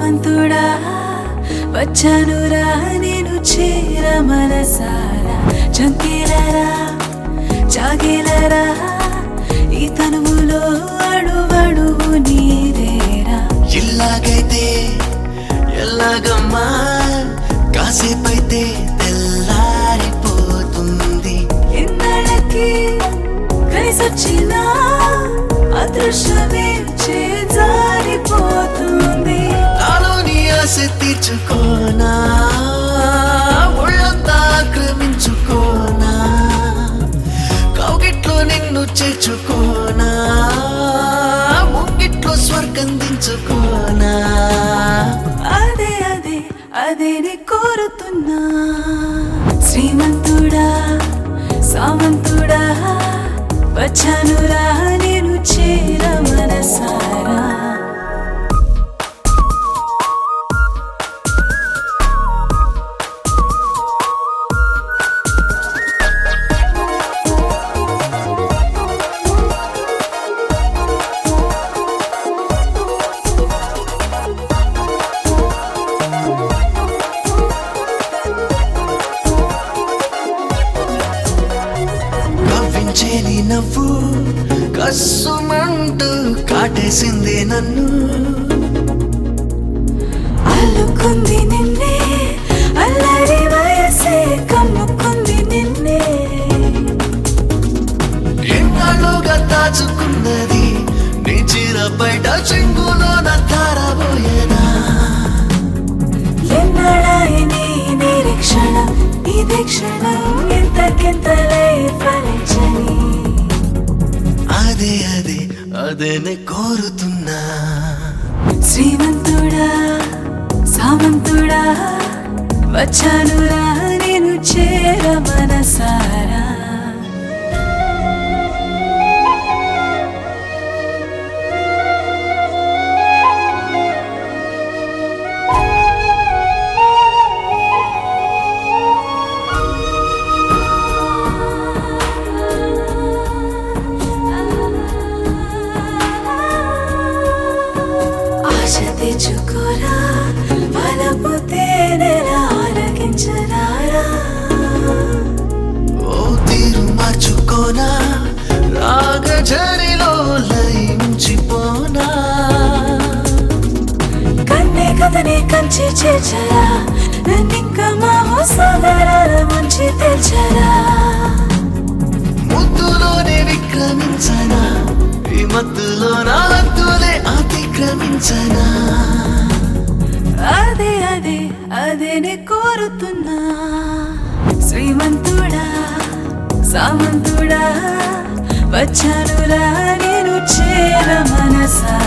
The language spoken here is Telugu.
సామంతుడా వచ్చానురా నేను చేర మనసారా చంకేలరా చాగేలరా ఈ తనువులో అడువడువు నీదేరా ఇల్లాగైతే ఎల్లాగమ్మా కాసేపైతే తెల్లారిపోతుంది ఎన్నడకి కలిసొచ్చిన అదృశ్యమే చేజారిపోతుంది నాలోని ఆశ తీర్చుకోనా ఒళ్ళంతా ఆక్రమించుకోనా కౌగిట్లో నిన్ను చేర్చుకోనా ముంగిట్లో స్వర్గం దించుకోనా అదే అదే అదే నీ కోరుతున్నా శ్రీమంతుడా సామంతుడా వచ్చానురా నేను చేర మనసారా కవ్వించేది నవ్వు కస్సుమంటూ కాటేసింది నన్ను అల్లుకుంది నిన్నే అల్లరి వయసే కమ్ముకుంది నిన్నే ఎన్నాళ్ళుగా దాచుకున్నది నీ చీర బయట చెంగులో తారబోయేనా ఎన్నడాయని నిరీక్షణ ఇదే క్షణం ఎంతకెంతలే ఫలించని అదే అదే అదేనే కోరుతున్నా శ్రీమంతుడా సామంతుడా వచ్చానురా నేను చేర మనసారా ఆశ తెచ్చుకోరా బలపు తేనెలా ఆరగించరారా ఓ తీరు మార్చుకోనా రాగజరిలో లయించిపోనా కన్నే కథనే కంచి చేర్చరా నన్నింక మా సోదరాల మంచి తెల్చరా ముద్దులోనే విక్రమించనా ఈ మత్తులో నా హద్దులే అతిక్రమించనా అదే అదే అదే నే కోరుతున్నా శ్రీమంతుడా సామంతుడా వచ్చానురా నేను చేర మనసా